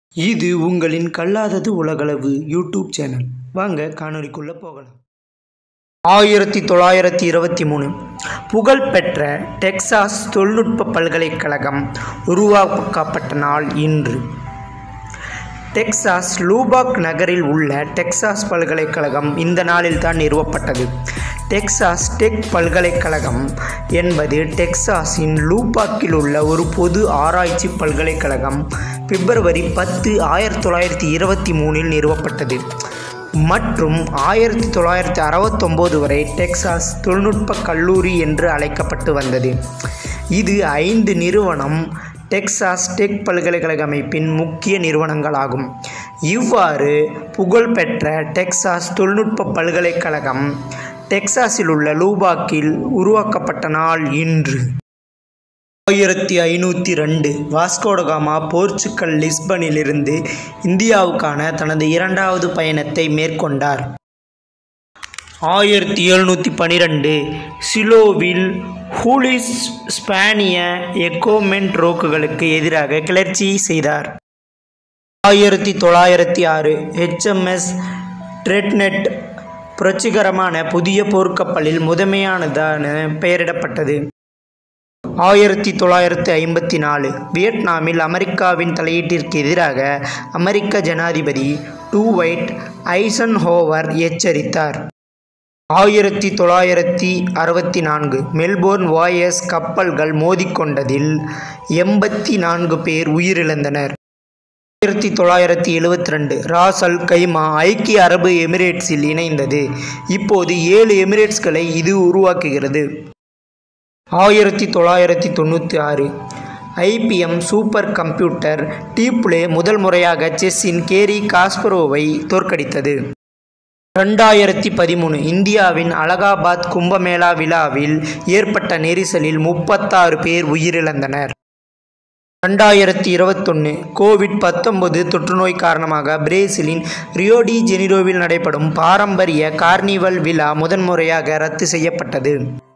இது உங்களின் கல்லாதது உலகளவு YouTube channel வாங்க காணொளிக்குள்ளே போகலாம் ஆயிரத்தி தொள்ளாயிரத்தி இருபத்தி மூணு புகழ்பெற்ற டெக்சாஸ் தொழில்நுட்ப பல்கலைக்கழகம் உருவாக்கப்பட்ட நாள் இன்று டெக்சாஸ் லூபாக் நகரில் உள்ள டெக்சாஸ் பல்கலைக்கழகம் இந்த நாளில் தான் நிறுவப்பட்டது டெக்சாஸ் டெக் பல்கலைக்கழகம் என்பது டெக்சாஸின் லூபாக்கில் உள்ள ஒரு பொது ஆராய்ச்சி பல்கலைக்கழகம் பிப்ரவரி பத்து ஆயிரத்தி தொள்ளாயிரத்தி இருபத்தி மூணில் நிறுவப்பட்டது மற்றும் ஆயிரத்தி தொள்ளாயிரத்தி அறுபத்தொம்போது வரை டெக்சாஸ் தொழில்நுட்ப கல்லூரி என்று அழைக்கப்பட்டு வந்தது இது ஐந்து நிறுவனம் டெக்சாஸ் டெக் பல்கலைக்கழக அமைப்பின் முக்கிய நிறுவனங்களாகும் இவ்வாறு புகழ்பெற்ற டெக்சாஸ் தொழில்நுட்ப பல்கலைக்கழகம் டெக்சாஸில் உள்ள லூபாக்கில் உருவாக்கப்பட்ட நாள் இன்று ஆயிரத்தி ஐநூற்றி ரெண்டு வாஸ்கோடகாமா போர்ச்சுக்கல் லிஸ்பனிலிருந்து இந்தியாவுக்கான தனது இரண்டாவது பயணத்தை மேற்கொண்டார் ஆயிரத்தி எழுநூற்றி பன்னிரெண்டு சிலோவில் ஹூலிஸ் ஸ்பானிய எக்கோமென்ட் ரோக்குகளுக்கு எதிராக கிளர்ச்சி செய்தார் ஆயிரத்தி தொள்ளாயிரத்தி ஆறு ஹெச்எம்எஸ் ட்ரெட்நெட் புரட்சிகரமான புதிய போர்க்கப்பலில் முதன்மையானதான பெயரிடப்பட்டது ஆயிரத்தி தொள்ளாயிரத்தி ஐம்பத்தி நாலு வியட்நாமில் அமெரிக்காவின் தலையீட்டிற்கு எதிராக அமெரிக்க ஜனாதிபதி டூ ஒயிட் ஐசன்ஹோவர் எச்சரித்தார் ஆயிரத்தி தொள்ளாயிரத்தி அறுபத்தி நான்கு மெல்போர்ன் வாயஸ் கப்பல்கள் மோதிக்கொண்டதில் எண்பத்தி நான்கு பேர் உயிரிழந்தனர் ஆயிரத்தி தொள்ளாயிரத்தி எழுவத்தி ரெண்டு ராஸ் அல் கைமா ஐக்கிய அரபு எமிரேட்ஸில் இணைந்தது இப்போது ஏழு எமிரேட்ஸ்களை இது உருவாக்குகிறது ஆயிரத்தி தொள்ளாயிரத்தி தொண்ணூற்றி ஆறு ஐபிஎம் சூப்பர் கம்ப்யூட்டர் டீப்ளே முதல் முறையாக செஸ்ஸின் கேரி காஸ்பரோவை தோற்கடித்தது ரெண்டாயிரத்தி பதிமூணு இந்தியாவின் அலகாபாத் கும்பமேளா விழாவில் ஏற்பட்ட நெரிசலில் முப்பத்தாறு பேர் உயிரிழந்தனர் ரெண்டாயிரத்தி இருபத்தொன்று கோவிட் பத்தொன்பது தொற்றுநோய் காரணமாக பிரேசிலின் ரியோடி ஜெனிரோவில் நடைபெறும் பாரம்பரிய கார்னிவல் விழா முதன்முறையாக ரத்து செய்யப்பட்டது